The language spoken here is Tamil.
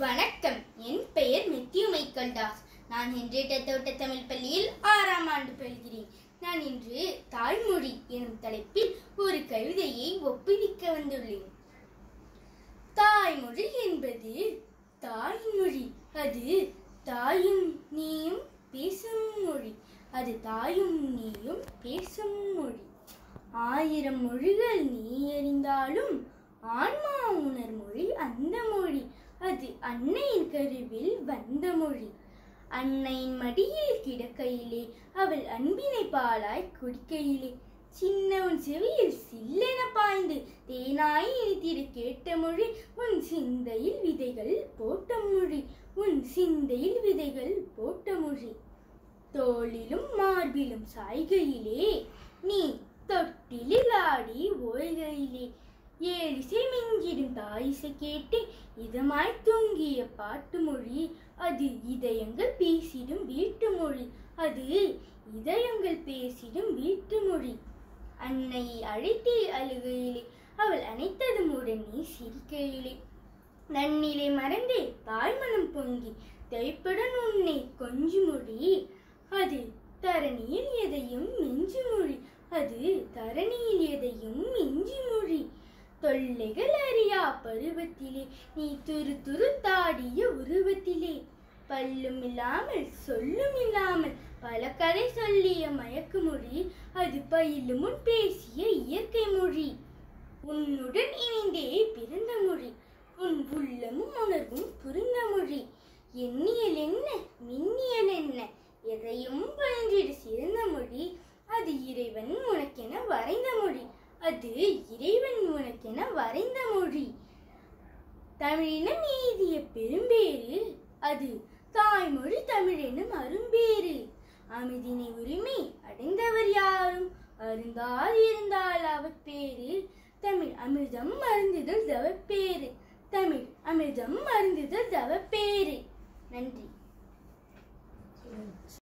வணக்கம் என் பெயர் மெத்யூ மைக்கேல் தாஸ் நான் ஹென்ரேட்டா தோட்ட தமிழ் பள்ளியில் ஆறாம் ஆண்டு பயில்கிறேன் நான் இன்று தாய்மொழி எனும் தலைப்பில் ஒரு கவிதையை ஒப்புவிக்க வந்துள்ளேன் தாய்மொழி என்பது தாய்மொழி அது தாயும் நீயும் பேசும் மொழி அது தாயும் நீயும் பேசும் மொழி ஆயிரம் மொழிகள் நீ அறிந்தாலும் ஆன்மா உணர் மொழி அந்த மொழி அது அன்னையின் கருவில் வந்த மொழி அன்னையின் மடியில் கிடக்கையிலே அவள் அன்பினை பாலாய் குடிக்கையிலே சின்னவன் செவியில் சில்லென பாய்ந்து தேனாய் இனித்திட கேட்ட மொழி உன் சிந்தையில் விதைகள் போட்ட மொழி உன் சிந்தையில் விதைகள் போட்ட மொழி தோளிலும் மார்பிலும் சாய்கையிலே நீ தொட்டிலில் ஆடி ஓய்கையிலே ஏழிசை மிஞ்சிடும் தாயிசை கேட்டு இதமாய் தூங்கிய பாட்டு மொழி அது இதயங்கள் பேசிடும் வீட்டு மொழி அது இதயங்கள் பேசிடும் வீட்டு மொழி அன்னையை அழைத்தே அழுகையிலே அவள் அனைத்ததும் உடனே சிரிக்கையிலே நன்னிலை மறந்தே தாய்மனம் பொங்கி தைப்படன் உன்னை கொஞ்சு மொழி அது தரணியில் எதையும் மிஞ்சு மொழி அது தரணியில் எதையும் மிஞ்சி மொழி தொல்லைகள் அறியா பருவத்திலே நீ துரு துரு தாடிய உருவத்திலே பல்லும் இல்லாமல் சொல்லும் இல்லாமல் பல கதை சொல்லிய மயக்கு மொழி அது பயிலும் முன் பேசிய இயற்கை மொழி உன்னுடன் இணைந்தே பிறந்த மொழி உன் உள்ளமும் உணர்வும் புரிந்த மொழி எண்ணியல் என்ன மின்னியல் என்ன எதையும் பயின்றிட சிறந்த மொழி அது இறைவன் உனக்கென வரைந்த மொழி அது இறைவன் உனக்கென வரைந்த மொழி தமிழினம் எய்திய பெரும்பேறு அது தாய்மொழி தமிழெனும் அரும்பேறு அமைதினை உரிமை அடைந்தவர் யாரும் அருந்தாதிருந்தால் அவர் பேரு தமிழ் அமிர்தம் மருந்துதல் தவப்பேறு தமிழ் அமிர்தம் மருந்துதல் தவப்பேறு நன்றி